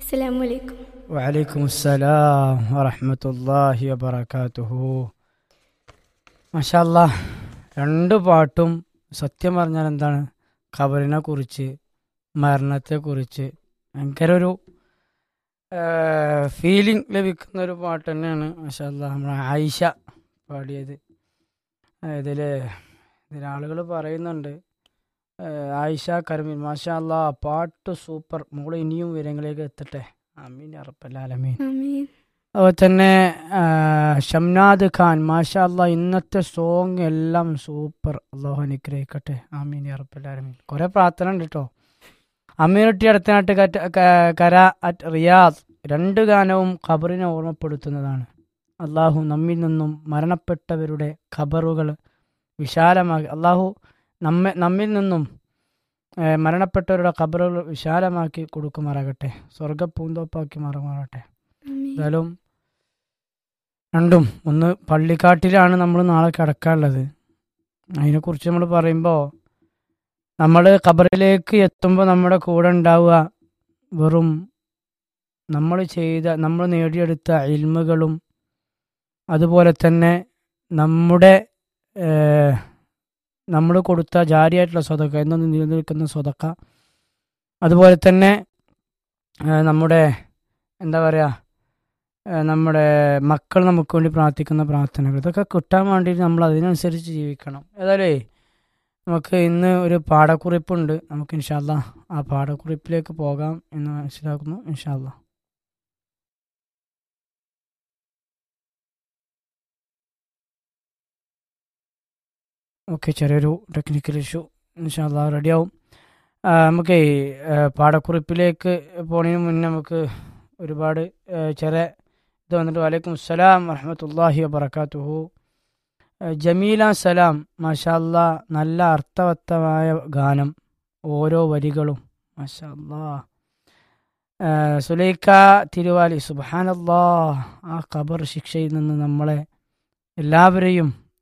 അസ്സലാമു അലൈക്കും വലൈക്കും അസ്സലാം വറഹമത്തല്ലാഹി വബർക്കാത്തുഹു മഷാല്ല രണ്ട് പാട്ടും സത്യം പറഞ്ഞാൽ എന്താണ് ഖബറിനെ കുറിച്ച് മരണത്തെക്കുറിച്ച് ഭയങ്കര ഒരു ഫീലിംഗ് ലഭിക്കുന്ന ഒരു പാട്ട് തന്നെയാണ് മഷാല്ല നമ്മളെ ആയിഷ പാടിയത് ഇതിൽ ഇതിലാളുകൾ പറയുന്നുണ്ട് ഏഹ് ആയിഷ കരമീൻ മാഷാ അല്ലാ പാട്ട് സൂപ്പർ മോള് ഇനിയും വിവരങ്ങളിലേക്ക് എത്തട്ടെ അമീൻ അറപ്പല്ലാലമീൻ ആമീൻ അതുപോലെ തന്നെ ആ, ഷംനാദ് ഖാൻ മാഷാ അല്ലാ ഇന്നത്തെ സോങ് എല്ലാം സൂപ്പർ അള്ളാഹു അനുഗ്രഹിക്കട്ടെ ആമീൻ അറപ്പല്ലാലമീൻ കുറെ പ്രാർത്ഥന ഉണ്ട് കേട്ടോ അമീനുട്ടി അടുത്തനാട്ട് കറ്റ് ക- കര അറ്റ് റിയാദ് രണ്ട് ഗാനവും ഖബറിനെ ഓർമ്മപ്പെടുത്തുന്നതാണ് അള്ളാഹു നമ്മിൽ നിന്നും മരണപ്പെട്ടവരുടെ ഖബറുകൾ വിശാലമാക്കി അള്ളാഹു നമ്മെ നമ്മിൽ നിന്നും ഏഹ്, മരണപ്പെട്ടവരുടെ ഖബറുകൾ വിശാലമാക്കി കൊടുക്കുമാറാകട്ടെ സ്വർഗ പൂന്തോപ്പാക്കി മാറുമാറാകട്ടെ ആമീൻ എന്തായാലും രണ്ടും ഒന്ന് പള്ളിക്കാട്ടിലാണ് നമ്മൾ നാളെ കിടക്കാനുള്ളത് അതിനെക്കുറിച്ച് നമ്മൾ പറയുമ്പോൾ നമ്മൾ ഖബറിലേക്ക് എത്തുമ്പോൾ നമ്മുടെ കൂടെ ഉണ്ടാവുക വെറും നമ്മൾ ചെയ്ത നമ്മൾ നേടിയെടുത്ത ഇൽമുകളും അതുപോലെ തന്നെ നമ്മുടെ നമ്മൾ കൊടുത്ത ജാരിയായിട്ടുള്ള സ്വതക്ക എന്നും നിലനിൽക്കുന്ന സ്വതക്ക അതുപോലെ തന്നെ ഏഹ്, നമ്മുടെ എന്താ പറയുക ഏഹ് നമ്മുടെ മക്കൾ നമുക്ക് വേണ്ടി പ്രാർത്ഥിക്കുന്ന പ്രാർത്ഥനകൾ ഇതൊക്കെ കിട്ടാൻ വേണ്ടി നമ്മൾ അതിനനുസരിച്ച് ജീവിക്കണം ഏതായാലേ നമുക്ക് ഇന്ന് ഒരു പാഠക്കുറിപ്പുണ്ട് നമുക്ക് ഇൻഷാല്ല ആ പാഠക്കുറിപ്പിലേക്ക് പോകാം എന്ന് മനസ്സിലാക്കുന്നു ഇൻഷാല്ല ഓക്കെ ചെറിയൊരു ടെക്നിക്കൽ ഇഷ്യൂ ഇൻഷാല്ല റെഡിയാവും നമുക്ക് പാഠക്കുറിപ്പിലേക്ക് പോണതിന് മുന്നേ നമുക്ക് ഒരുപാട് ഏഹ് ചെറിയ ഇത് വന്നിട്ട് വലൈക്കും അസ്സലാം വറഹമത്തല്ലാഹി വബർക്കാത്തുഹു ജമീല സലാം മാഷാല്ലാ നല്ല അർത്ഥവത്തമായ ഗാനം ഓരോ വരികളും മാഷാല്ലാ ഏഹ് സുലൈക്ക തിരുവാലി സുബാനല്ലാ ആ ഖബർ ശിക്ഷയിൽ നിന്ന് നമ്മളെ എല്ലാവരെയും